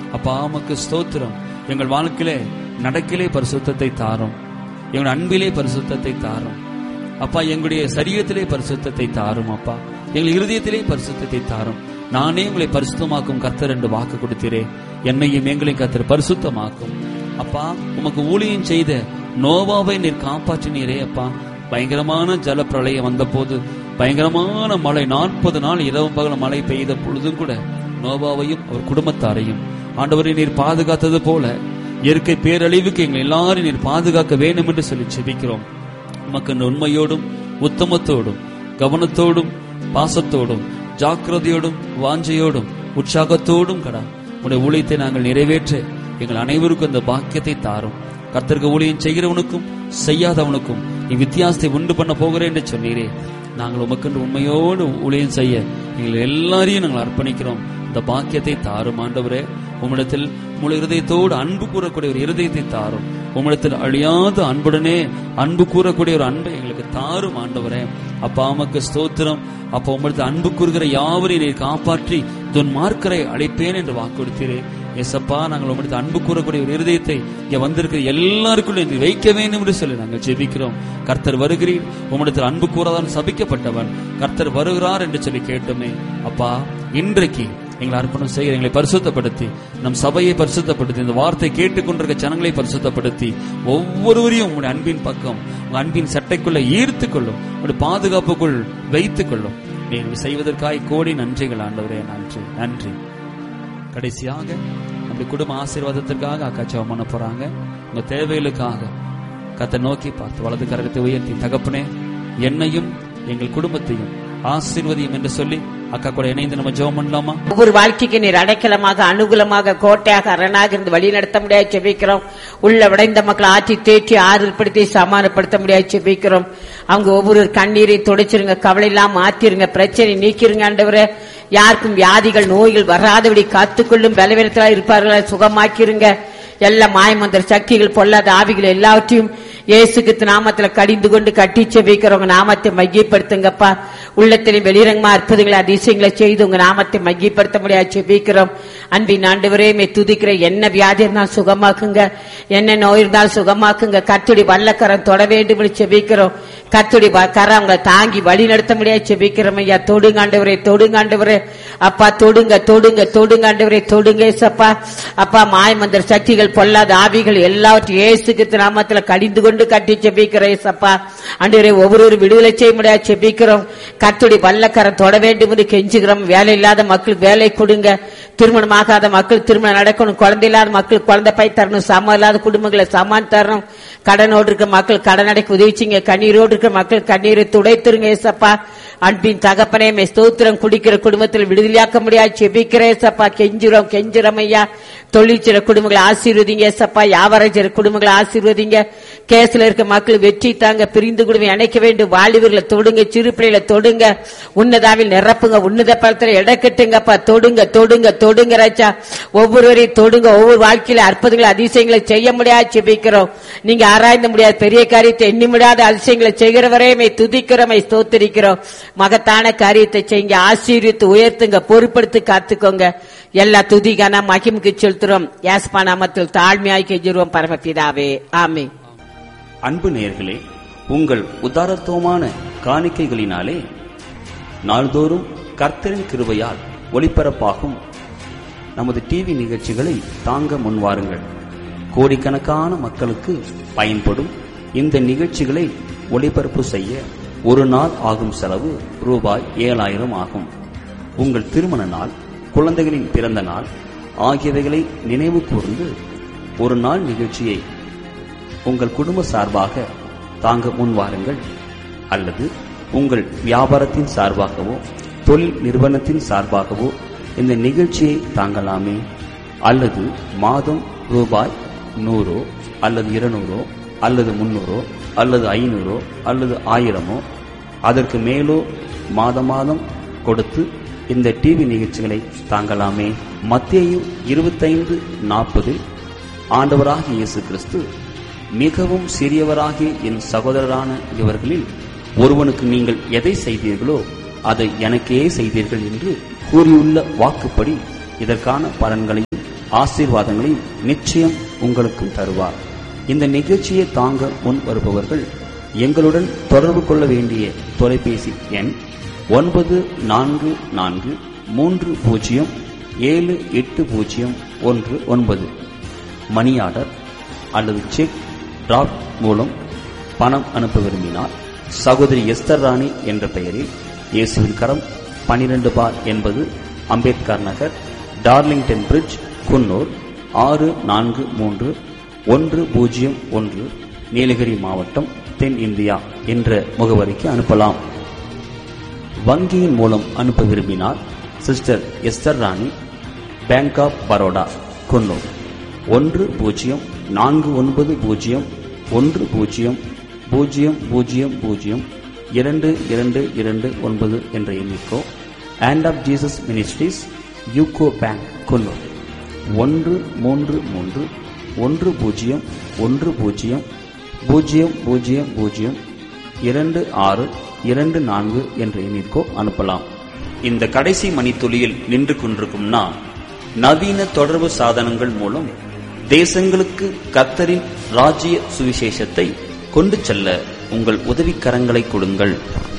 அப்பா உமக்கு ஸ்தோத்திரம் எங்கள் வாழ்க்கையிலே நடக்கிலே பரிசுத்தத்தை தாரும் எங்கள் அன்பிலே பரிசுத்தத்தை தாரும் அப்பா எங்களுடைய சரீரத்திலே பரிசுத்தத்தை தாரும் அப்பா எங்கள் இருதயத்திலே பரிசுத்தத்தை தாரும் நானே உங்களை பரிசுத்தமாக்கும் கர்த்தர் என்று வாக்கு கொடுத்தீரே என்னையும் எங்களையும் கர்த்தர் பரிசுத்தமாக்கும் அப்பா உமக்கு ஊழியம் செய்த நோவாவை நீர் காப்பாற்றினீரே அப்பா பயங்கரமான ஜல பிரளயம் வந்தபோது பயங்கரமான மழை நாற்பது நாள் இரவு பகல் மழை பெய்த பொழுதும் கூட நோவாவையும் அவர் குடும்பத்தாரையும் ஆண்டவரை நீர் பாதுகாத்தது போல இயற்கை பேரழிவுக்கு எங்கள் எல்லாரும் நீர் பாதுகாக்க வேண்டும் என்று சொல்லி செபிக்கிறோம் உமக்கு உண்மையோடும் உத்தமத்தோடும் கவனத்தோடும் பாசத்தோடும் ஜாக்கிரதையோடும் வாஞ்சையோடும் உற்சாகத்தோடும் கடா உடைய ஊழியத்தை நாங்கள் நிறைவேற்ற எங்கள் அனைவருக்கும் அந்த பாக்கியத்தை தாரும் கர்த்தருக்கு ஊழியம் செய்கிறவனுக்கும் செய்யாதவனுக்கும் நீ வித்தியாசத்தை உண்டு பண்ண போகிறேன் என்று சொன்னீரே நாங்கள் உமக்கென்று உண்மையோடு ஊழியம் செய்ய எங்கள் எல்லாரையும் நாங்கள் அர்ப்பணிக்கிறோம் இந்த பாக்கியத்தை தாரும் ஆண்டவரே உம்மிடத்தில் முழு இருதயத்தோடு அன்பு கூறக்கூடிய ஒரு இருதயத்தை தாரும் உம்மிடத்தில் அழியாத அன்புடனே அன்பு கூறக்கூடிய ஒரு அன்பை எங்களுக்கு தாரும் ஆண்டவரே அப்பா உமக்கு ஸ்தோத்திரம் அப்பா உம்மிடத்தில் அன்பு கூறுகிற யாவரையும் நீர் காப்பாற்றி துன் மார்க்கரை அழைப்பேன் என்று வாக்கு கொடுத்தீரே எசப்பா நாங்கள் உம்மிடத்தில் அன்பு கூறக்கூடிய ஒரு இருதயத்தை இங்க வந்திருக்கிற எல்லாருக்குள்ள நீ வைக்க வேண்டும் என்று சொல்லி நாங்கள் ஜெபிக்கிறோம் கர்த்தர் வருகிறீர் உம்மிடத்தில் அன்பு கூறாதான் சபிக்கப்பட்டவன் கர்த்தர் வருகிறார் என்று சொல்லி கேட்டோமே அப்பா இன்றைக்கு எங்களை அர்ப்பணம் செய்கிற எங்களை பரிசுத்தப்படுத்தி நம் சபையை பரிசுத்தப்படுத்தி இந்த வார்த்தை கேட்டுக்கொண்டிருக்க ஜனங்களை பரிசுத்தப்படுத்தி ஒவ்வொருவரையும் உங்களுடைய அன்பின் பக்கம் உங்க அன்பின் சட்டைக்குள்ள ஈர்த்து கொள்ளும் உங்களுடைய பாதுகாப்புக்குள் வைத்துக் கொள்ளும் நீங்கள் செய்வதற்காய் கோடி நன்றிகள் ஆண்டவரே நன்றி நன்றி கடைசியாக நம்முடைய குடும்ப ஆசீர்வாதத்திற்காக அக்கா ஜெபம் பண்ண போறாங்க உங்க தேவைகளுக்காக கத்தை நோக்கி பார்த்து வலது கரகத்தை உயர்த்தி தகப்பனே என்னையும் எங்கள் குடும்பத்தையும் ஆசீர்வதியும் என்று சொல்லி அக்கா கூட இணைந்து நம்ம ஜெபம் பண்ணலாமா ஒவ்வொரு வாழ்க்கைக்கு நீர் அடைக்கலமாக அனுகூலமாக கோட்டையாக அரணாக இருந்து வழி நடத்த முடியாது செபிக்கிறோம் உள்ள விடைந்த மக்களை ஆற்றி தேற்றி ஆறுதல்படுத்தி சமாதானப்படுத்த முடியாது செபிக்கிறோம் அவங்க ஒவ்வொரு கண்ணீரை துடைச்சிருங்க கவலை இல்லாம மாத்திருங்க பிரச்சனை நீக்கிருங்க ஆண்டவரே யாருக்கும் வியாதிகள் நோய்கள் வராதபடி காத்துக்கொள்ளும் பலவீனத்திலா இருப்பார்களா சுகமாக்கிருங்க எல்லா மாயமந்திர சக்திகள் பொல்லாத ஆவிகள் எல்லாவற்றையும் இயேசுக்கு நாமத்துல கடிந்து கொண்டு கட்டி செபிக்கிறவங்க நாமத்தை மையப்படுத்துங்கப்பா உள்ளத்திலும் வெளிரங்கமா அற்புதங்களை அதிசயங்களை செய்து உங்க நாமத்தை மையப்படுத்த முடியாது செபிக்கிறோம் அன்பின் ஆண்டவரே மே துதிக்கிற என்ன வியாதி இருந்தாலும் சுகமாக்குங்க என்ன நோய் இருந்தாலும் சுகமாக்குங்க கத்துடி வல்லக்கரம் தொட வேண்டும் என்று செபிக்கிறோம் கத்துடி கரம் அவங்களை தாங்கி வழி நடத்த முடியாது செபிக்கிறோம் ஐயா தொடுங்க ஆண்டவரே தொடுங்க ஆண்டவரே அப்பா தொடுங்க தொடுங்க தொடுங்க ஆண்டவரே தொடுங்க ஏசப்பா அப்பா மாயமந்திர சக்திகள் பொல்லாத ஆவிகள் எல்லாவற்றையும் இயேசுக்கு நாமத்துல கடிந்து கொண்டு கட்டி செபிக்கிறோம் ஏசப்பா ஆண்டவரே ஒவ்வொரு விடுதலை செய்ய முடியாது செபிக்கிறோம் கத்துடி வல்லக்கரம் தொட வேண்டும் என்று கெஞ்சுகிறோம் வேலை இல்லாத மக்களுக்கு வேலை கொடுங்க திருமணம் ஆகாத மக்கள் திருமணம் நடக்கணும் குழந்தை இல்லாத மக்கள் குழந்தை பை தரணும் சமம் இல்லாத குடும்பங்களை சமான் தரணும் கடனோடு இருக்க மக்கள் கடன் அடைக்க உதவிச்சிங்க கண்ணீரோடு இருக்க மக்கள் கண்ணீரை துடைத்துருங்க ஏசப்பா அன்பின் தகப்பனே மே ஸ்தோத்திரம் குடிக்கிற குடும்பத்தில் விடுதலையாக்க முடியாது செபிக்கிறேன் ஏசப்பா கெஞ்சுறோம் கெஞ்சுறோம் ஐயா தொழில் செய்ற குடும்பங்களை ஆசீர்வதிங்க ஏசப்பா வியாபாரம் செய்ற குடும்பங்களை ஆசீர்வதிங்க கேஸ்ல இருக்க மக்கள் வெற்றி தாங்க பிரிந்து குடும்பம் இணைக்க வேண்டும் வாலிபர்களை தொடுங்க சிறு பிள்ளைகளை தொடுங்க உன்னதாவில் நிரப்புங்க உன்னத பலத்துல இடக்கட்டுங்கப்பா தொடுங்க தொடுங்க தொடுங்க ராஜா ஒவ்வொருவரையும் தொடுங்க ஒவ்வொரு வாழ்க்கையில அற்புதங்களை அதிசயங்களை செய்ய முடியாது செபிக்கிறோம் நீங்க ஆராய்ந்த முடியாத பெரிய காரியத்தை எண்ணி முடியாத அதிசயங்களை செய்கிறவரே மை துதிக்கிறோம் மை ஸ்தோத்திரிக்கிறோம் மகத்தான காரியத்தை செய்யுங்க ஆசீர்வித்து உயர்த்துங்க பொறுப்படுத்தி காத்துக்கோங்க எல்லா துதிகான மகிமுக்கு செலுத்துறோம் யாஸ்பா நாமத்தில் தாழ்மையாய் கெஞ்சிருவோம் பரமபிதாவே ஆமே அன்பு நேயர்களே உங்கள் உதாரத்துவமான காணிக்கைகளினாலே நாள்தோறும் கர்த்தரின் கிருபையால் ஒளிபரப்பாகும் நமது டிவி நிகழ்ச்சிகளை தாங்க முன்வாருங்கள் கோடிக்கணக்கான மக்களுக்கு பயன்படும் இந்த நிகழ்ச்சிகளை ஒளிபரப்பு செய்ய ஒரு நாள் ஆகும் செலவு ரூபாய் ஏழாயிரம் ஆகும் உங்கள் திருமண நாள் குழந்தைகளின் பிறந்த நாள் ஆகியவைகளை நினைவு கூர்ந்து ஒரு நாள் நிகழ்ச்சியை உங்கள் குடும்ப சார்பாக தாங்க முன்வாருங்கள் அல்லது உங்கள் வியாபாரத்தின் சார்பாகவோ தொழில் நிறுவனத்தின் சார்பாகவோ இந்த நிகழ்ச்சியை தாங்கலாமே அல்லது மாதம் ரூபாய் நூறோ அல்லது இருநூறோ அல்லது முன்னூறோ அல்லது ஐநூறோ அல்லது ஆயிரமோ அதற்கு மேலோ மாத மாதம் கொடுத்து இந்த டிவி நிகழ்ச்சிகளை தாங்கலாமே மத்தேயு இருபத்தைந்து நாற்பதில் ஆண்டவராகிய இயேசு கிறிஸ்து மிகவும் சிறியவராகிய என் சகோதரரான இவர்களில் ஒருவனுக்கு நீங்கள் எதை செய்தீர்களோ அதை எனக்கே செய்தீர்கள் என்று கூறியுள்ள வாக்குப்படி இதற்கான பலன்களையும் ஆசீர்வாதங்களையும் நிச்சயம் உங்களுக்கும் தருவார் இந்த நிகழ்ச்சியை தாங்க முன் வருபவர்கள் எங்களுடன் தொடர்பு கொள்ள வேண்டிய தொலைபேசி எண் ஒன்பது நான்கு நான்கு மூன்று பூஜ்ஜியம் ஏழு எட்டு பூஜ்ஜியம் ஒன்று ஒன்பது மணி ஆர்டர் அல்லது செக் டிராப் மூலம் பணம் அனுப்ப விரும்பினால் சகோதரி எஸ்தர் ராணி என்ற பெயரில் இயேசுவின் கரம் பனிரெண்டு பார் என்பது அம்பேத்கர் நகர் டார்லிங்டன் பிரிட்ஜ் குன்னூர் ஆறு நான்கு மூன்று ஒன்று பூஜ்ஜியம் ஒன்று நீலகிரி மாவட்டம் தென் இந்தியா என்ற முகவரிக்கு அனுப்பலாம் வங்கியின் மூலம் அனுப்ப விரும்பினால் sister Esther Rani bank of Baroda Coonoor ஒன்று பூஜ்ஜியம் நான்கு ஒன்பது பூஜ்ஜியம் ஒன்று பூஜ்ஜியம் பூஜ்ஜியம் பூஜ்ஜியம் பூஜ்ஜியம் இரண்டு இரண்டு இரண்டு ஒன்பது என்ற எண்ணிக்கோ and of Jesus ministries UCO bank Coonoor ஒன்று மூன்று மூன்று ஒன்று பூஜ்ஜியம் ஒன்று பூஜ்ஜியம் பூஜ்ஜியம் பூஜ்ஜியம் பூஜ்ஜியம் இரண்டு ஆறு இரண்டு நான்கு என்ற எண்ணிற்கோ அனுப்பலாம் இந்த கடைசி மணித்துளியில் நின்று கொண்டிருக்கும் நாம் நவீன தொடர்பு சாதனங்கள் மூலம் தேசங்களுக்கு கத்தரின் ராஜ்ய சுவிசேஷத்தை கொண்டு செல்ல உங்கள் உதவிக்கரங்களை கொடுங்கள்